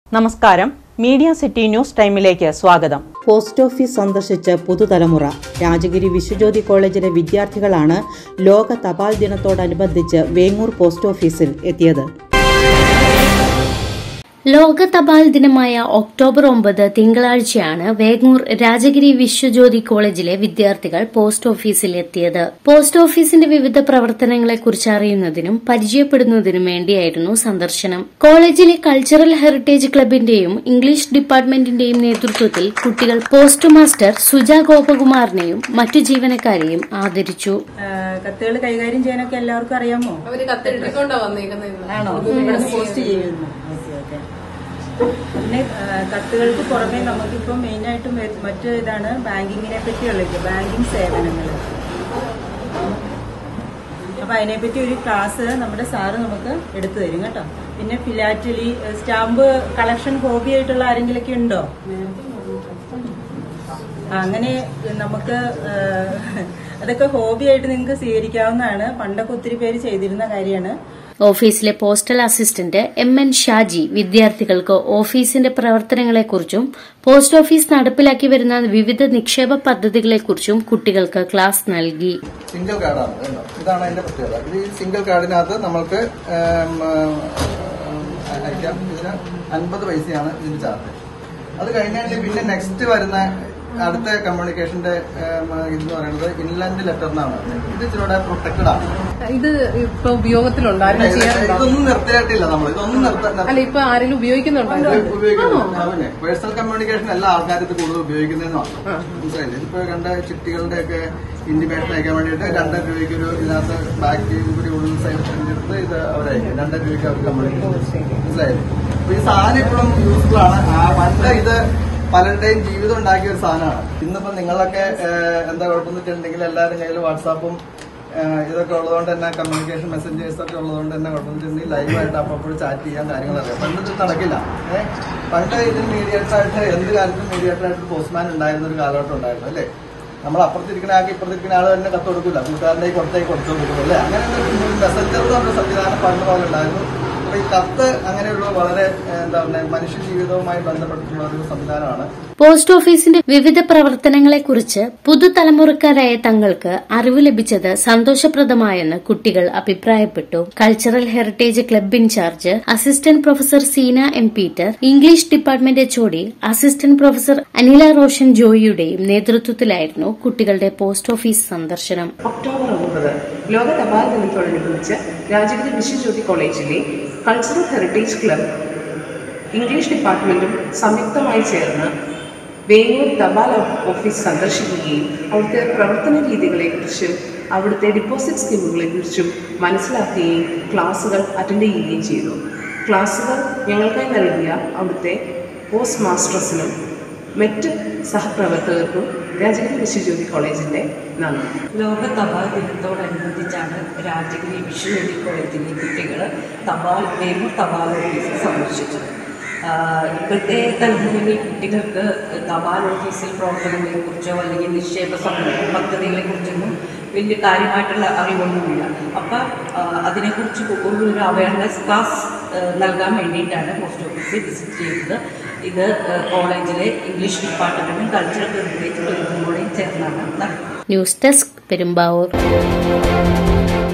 നമസ്കാരം media city news ടൈമിലേക്ക് സ്വാഗതം പോസ്റ്റ് ഓഫീസ് സന്ദർശിച്ച പുതുതലമുറ രാജഗിരി വിശ്വജ്യോതി കോളേജിലെ വിദ്യാർത്ഥികളാണ് ലോക തപാൽ ദിനത്തോടനുബന്ധിച്ച് വേങ്ങൂർ പോസ്റ്റ് ഓഫീസിൽ എത്തിയത് ലോക തപാൽ ദിനമായ ഒക്ടോബർ ഒമ്പത് തിങ്കളാഴ്ചയാണ് വേങ്ങൂർ രാജഗിരി വിശ്വജ്യോതി കോളേജിലെ വിദ്യാർത്ഥികൾ പോസ്റ്റ് ഓഫീസിൽ എത്തിയത് പോസ്റ്റ് ഓഫീസിന്റെ വിവിധ പ്രവർത്തനങ്ങളെക്കുറിച്ച് അറിയുന്നതിനും പരിചയപ്പെടുന്നതിനും വേണ്ടിയായിരുന്നു സന്ദർശനം കോളേജിലെ കൾച്ചറൽ ഹെറിറ്റേജ് ക്ലബിന്റെയും ഇംഗ്ലീഷ് ഡിപ്പാർട്ട്മെന്റിന്റെയും നേതൃത്വത്തിൽ കുട്ടികൾ പോസ്റ്റ് മാസ്റ്റർ സുജ ഗോപകുമാറിനെയും മറ്റു ജീവനക്കാരെയും ആദരിച്ചു കത്തുകൾ കൈകാര്യം ചെയ്യാനൊക്കെ എല്ലാവർക്കും അറിയാമോ അവര് കത്തെഴുതിക്കൊണ്ടാ വന്നേക്കുന്നത് ഇന്ന്. ആണോ ഇവിടെ പോസ്റ്റ് ചെയ്യുന്നു ഓക്കെ ഓക്കെ പിന്നെ ആ, കത്തുകൾക്ക് പുറമെ നമുക്കിപ്പോൾ മെയിനായിട്ടും വരു- മറ്റു ഇതാണ് ബാങ്കിങ്ങിനെ പറ്റിയുള്ളത് ബാങ്കിങ് സേവനങ്ങൾ അപ്പൊ അതിനെപ്പറ്റി ഒരു ക്ലാസ് നമ്മുടെ സാറ് നമുക്ക് എടുത്തു തരും കേട്ടോ പിന്നെ ഫിലാറ്റലി സ്റ്റാമ്പ് കളക്ഷൻ ഹോബി ആയിട്ടുള്ള ആരെങ്കിലൊക്കെ ഉണ്ടോ ആ, അങ്ങനെ നമുക്ക് ആ, അതൊക്കെ ഹോബി ആയിട്ട് നിങ്ങൾക്ക് സ്വീകരിക്കാവുന്നതാണ് പണ്ടൊക്കെ ഒത്തിരി പേര് ചെയ്തിരുന്ന കാര്യമാണ് ഓഫീസിലെ postal assistant M N Shaji വിദ്യാർത്ഥികൾക്ക് ഓഫീസിന്റെ പ്രവർത്തനങ്ങളെക്കുറിച്ചും പോസ്റ്റ് ഓഫീസ് നടപ്പിലാക്കി വരുന്ന വിവിധ നിക്ഷേപ പദ്ധതികളെക്കുറിച്ചും കുട്ടികൾക്ക് ക്ലാസ് നൽകി സിംഗിൾ കാർഡാണ് കേട്ടോ ഇതാണ് അതിന്റെ പ്രത്യേകത ഇത് ഈ സിംഗിൾ കാർഡിനകത്ത് നമ്മൾക്ക് ഉം, ഉം, അയക്കാം ഇതിന് അൻപത് പൈസയാണ് ഇതിന്റെ ചാർജ് അത് കഴിഞ്ഞാൽ പിന്നെ നെക്സ്റ്റ് വരുന്ന അടുത്ത കമ്മ്യൂണിക്കേഷന്റെ ഉം, ഇതെന്ന് പറയുന്നത് ഇൻലാൻഡ് ലെറ്റർ എന്നാണ് ഇത് ഇച്ചിരൂടെ പ്രൊട്ടക്റ്റഡ് ആണ് ഇത് ഇപ്പൊ ഉപയോഗത്തിലുണ്ടോ ആരെങ്കിലും ചെയ്യാറുണ്ടോ ഇതൊന്നും നിർത്തിയിട്ടില്ല നമ്മൾ ഇതൊന്നും നിർത്ത അല്ല ഇപ്പൊ ആരെങ്കിലും ഉപയോഗിക്കുന്നുണ്ടോ ഇത്? ഉപയോഗിക്കുന്നത് പേഴ്സണൽ കമ്മ്യൂണിക്കേഷൻ എല്ലാ ആൾക്കാരും ഇത് കൂടുതൽ ഉപയോഗിക്കുന്നതെന്ന് മാത്രം മനസ്സിലായില്ലേ ഇതിപ്പോ രണ്ട് ചിട്ടികളുടെ ഒക്കെ ഇന്റിമേഷൻ അയക്കാൻ വേണ്ടിയിട്ട് രണ്ടര രൂപയ്ക്ക് ഒരു ഇതിനകത്ത് ബാക്ക് ഒരു ഉള്ളിൽ സൈഡ് എടുത്ത് ഇത് അവരയക്കും രണ്ടര രൂപയ്ക്ക് അവർ കമ്മ്യൂണിക്കേഷൻ മനസ്സിലായില്ലേ അപ്പൊ ഈ സാധനം ഇപ്പോഴും യൂസ്ഫുൾ ആണ് ആ പണ്ട് ഇത് പലരുടെയും ജീവിതം ഉണ്ടാക്കിയ ഒരു സാധനമാണ് ഇന്നിപ്പോ നിങ്ങളൊക്കെ ഏഹ്, എന്താ കുഴപ്പമെന്ന് വെച്ചിട്ടുണ്ടെങ്കിൽ എല്ലാവരും കയ്യിൽ വാട്സാപ്പും ഏഹ് ഇതൊക്കെ ഉള്ളതുകൊണ്ട് തന്നെ കമ്മ്യൂണിക്കേഷൻ മെസ്സഞ്ചേഴ്സ് ഒക്കെ ഉള്ളതുകൊണ്ട് തന്നെ കുഴപ്പമെന്നുവെച്ചിട്ടുണ്ടെങ്കിൽ ലൈവായിട്ട് അപ്പോൾ ചാറ്റ് ചെയ്യാൻ കാര്യങ്ങൾ അറിയാം പണ്ട് ഇത് നടക്കില്ല ഏഹ് പണ്ട് ഇതിന് മീഡിയേറ്റർ ആയിട്ട് എന്ത് കാലത്തും മീഡിയേറ്റർ ആയിട്ട് പോസ്റ്റ്മാൻ ഉണ്ടായിരുന്ന ഒരു കാലഘട്ടം ഉണ്ടായിരുന്നു അല്ലേ നമ്മൾ അപ്പുറത്തിരിക്കുന്ന ആൾക്ക് ഇപ്പുറത്തിരിക്കുന്ന ആൾ തന്നെ കത്ത് കൊടുക്കില്ല കൂട്ടുകാരൻ്റെ കൊടുത്തേക്ക് കൊടുത്തു കൊടുക്കും അല്ലേ അങ്ങനെ ഒരു മെസ്സഞ്ചർ എന്ന് പറഞ്ഞ സംവിധാനം പണ്ട് പോലെ ഉണ്ടായിരുന്നു അപ്പൊ ഈ കത്ത് അങ്ങനെയുള്ള വളരെ ഏഹ്, എന്താ പറയുക മനുഷ്യ ജീവിതവുമായി ബന്ധപ്പെട്ടിട്ടുള്ള ഒരു സംവിധാനമാണ് പോസ്റ്റ് ഓഫീസിന്റെ വിവിധ പ്രവർത്തനങ്ങളെക്കുറിച്ച് പുതുതലമുറക്കാരായ തങ്ങൾക്ക് അറിവ് ലഭിച്ചത് സന്തോഷപ്രദമായെന്ന് കുട്ടികൾ അഭിപ്രായപ്പെട്ടു cultural heritage club incharge assistant professor Seena M Peter English department HOD assistant professor Anila Roshan ജോയിയുടെയും നേതൃത്വത്തിലായിരുന്നു കുട്ടികളുടെ പോസ്റ്റ് ഓഫീസ് സന്ദർശനം ഒക്ടോബർ ഒമ്പത് ലോക തപാൽ ദിനത്തോടനുബന്ധിച്ച് രാജഗിരി വിശ്വജ്യോതി കോളേജിലെ കൾച്ചറൽ ഹെറിറ്റേജ് ക്ലബ് ഇംഗ്ലീഷ് ഡിപ്പാർട്ട്മെന്റും സംയുക്തമായി ചേർന്ന് വേങ്ങൂർ തപാൽ ഓഫീസ് സന്ദർശിക്കുകയും അവിടുത്തെ പ്രവർത്തന രീതികളെക്കുറിച്ചും അവിടുത്തെ ഡിപ്പോസിറ്റ് സ്കീമുകളെക്കുറിച്ചും മനസ്സിലാക്കുകയും ക്ലാസുകൾ അറ്റൻഡ് ചെയ്യുകയും ചെയ്തു ക്ലാസുകൾ ഞങ്ങൾക്കായി നൽകിയ അവിടുത്തെ പോസ്റ്റ് മാസ്റ്റേഴ്സിനും മറ്റ് സഹപ്രവർത്തകർക്കും രാജഗിരി വിശ്വജ്യോതി കോളേജിൻ്റെ നന്ദി ലോക തപാൽ ദിനത്തോടനുബന്ധിച്ചാണ് രാജഗിരി വിശ്വവേദി കോളേജിലെ കുട്ടികൾ തപാൽ വേമൂർ തപാൽ ഓഫീസ് സന്ദർശിച്ചത് ആഹ് ഇപ്പോഴത്തെ തലമുറയിലെ കുട്ടികൾക്ക് തപാൽ ഓഫീസിൽ പ്രവർത്തനങ്ങളെക്കുറിച്ചോ അല്ലെങ്കിൽ നിക്ഷേപ സംഘ പദ്ധതികളെക്കുറിച്ചൊന്നും വലിയ കാര്യമായിട്ടുള്ള അറിവൊന്നുമില്ല അപ്പം അതിനെക്കുറിച്ച് കൂടുതലൊരു അവയർനെസ് ക്ലാസ് ആഹ് നൽകാൻ വേണ്ടിയിട്ടാണ് പോസ്റ്റ് ഓഫീസിൽ വിസിറ്റ് ചെയ്തത് ഇത് ആഹ് കോളേജിലെ ഇംഗ്ലീഷ് ഡിപ്പാർട്ട്മെൻറ്റും കൾച്ചറൽ ഹെറിറ്റേജ് ക്ലബും കൂടെയും ചേർന്നാണ് നടത്തുന്നത് ന്യൂസ് ഡെസ്ക് പെരുമ്പാവൂർ